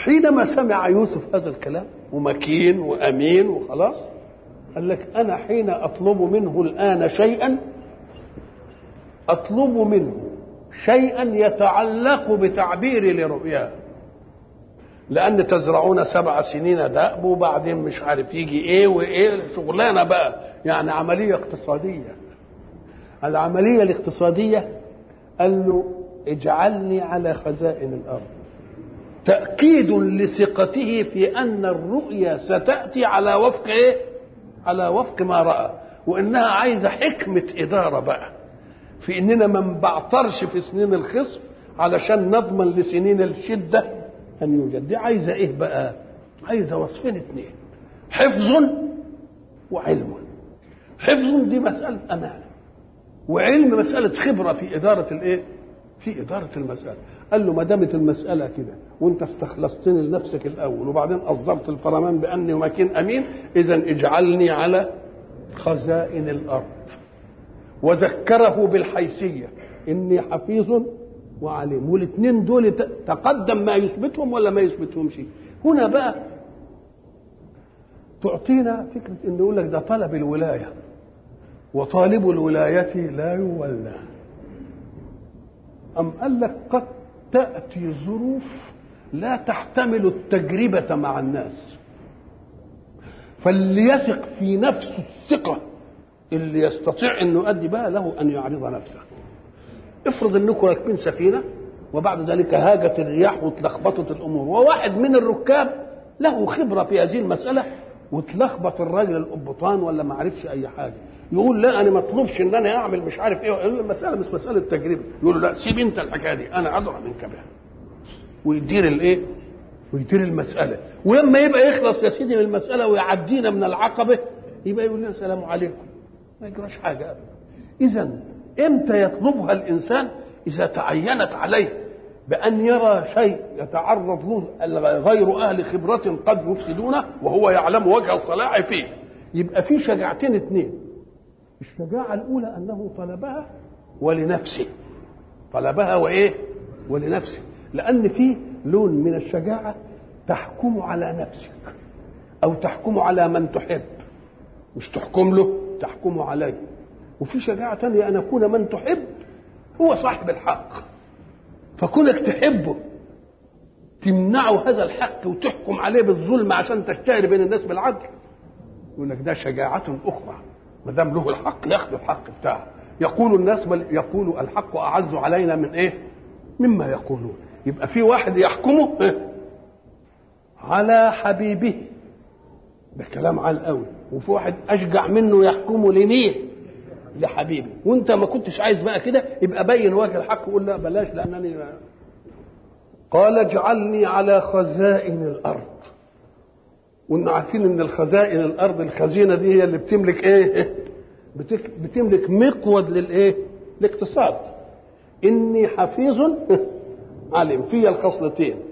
حينما سمع يوسف هذا الكلام ومكين وامين وخلاص قال لك انا حين اطلب منه الان شيئا اطلب منه شيئا يتعلق بتعبيري لرؤياه لان تزرعون سبع سنين دأب وبعدين مش عارف يجي ايه وايه شغلانه بقى يعني عمليه اقتصاديه العمليه الاقتصاديه قال له اجعلني على خزائن الارض تأكيد لثقته في أن الرؤيا ستأتي على وفق إيه؟ على وفق ما رأى وإنها عايزة حكمة إدارة بقى في إننا ما نبعترش في سنين الخصم علشان نضمن لسنين الشدة أن يوجد دي عايزة إيه بقى؟ عايزة وصفين اثنين حفظ وعلم حفظ دي مسألة أمانة وعلم مسألة خبرة في إدارة الإيه؟ في إدارة المسألة قال له ما دامت المسألة كده وأنت استخلصتني لنفسك الأول وبعدين أصدرت الفرمان بأني مكين أمين إذا اجعلني على خزائن الأرض وذكره بالحيثية إني حفيظ وعليم والاثنين دول تقدم ما يثبتهم ولا ما يثبتهمش هنا بقى تعطينا فكرة إنه يقول لك ده طلب الولاية وطالب الولاية لا يولى أم قال لك قد تأتي ظروف لا تحتمل التجربة مع الناس فليثق في نفسه الثقة اللي يستطيع أن يؤدي بها له أن يعرض نفسه افرض أنكم راكبين سفينة وبعد ذلك هاجت الرياح وتلخبطت الأمور وواحد من الركاب له خبرة في هذه المسألة وتلخبط الراجل القبطان ولا ما عرفش أي حاجة يقول لا انا ما اطلبش ان انا اعمل مش عارف ايه المساله مش مساله تجربه يقول له لا سيب انت الحكايه دي انا ادرى منك بها ويدير الايه ويدير المساله ولما يبقى يخلص يا سيدي من المساله ويعدينا من العقبه يبقى يقول لنا السلام عليكم ما يجراش حاجه ابدا اذا امتى يطلبها الانسان اذا تعينت عليه بأن يرى شيء يتعرض له غير أهل خبرة قد يفسدونه وهو يعلم وجه الصلاح فيه يبقى في شجاعتين اثنين الشجاعة الأولى أنه طلبها ولنفسه طلبها وإيه ولنفسه لأن في لون من الشجاعة تحكم على نفسك أو تحكم على من تحب مش تحكم له تحكم عليه وفي شجاعة تانية أن يكون من تحب هو صاحب الحق فكونك تحبه تمنعه هذا الحق وتحكم عليه بالظلم عشان تشتهر بين الناس بالعدل يقول لك ده شجاعة أخرى ما دام له الحق ياخذ الحق بتاعه يقول الناس بل يقول الحق اعز علينا من ايه مما يقولون يبقى في واحد يحكمه إيه؟ على حبيبه ده كلام عال قوي وفي واحد اشجع منه يحكمه لمين لحبيبي وانت ما كنتش عايز بقى كده يبقى بين وجه الحق وقول لا بلاش لانني قال اجعلني على خزائن الارض وان عارفين ان الخزائن الارض الخزينه دي هي اللي بتملك ايه بتك بتملك مقود للايه الاقتصاد اني حفيظ علم في الخصلتين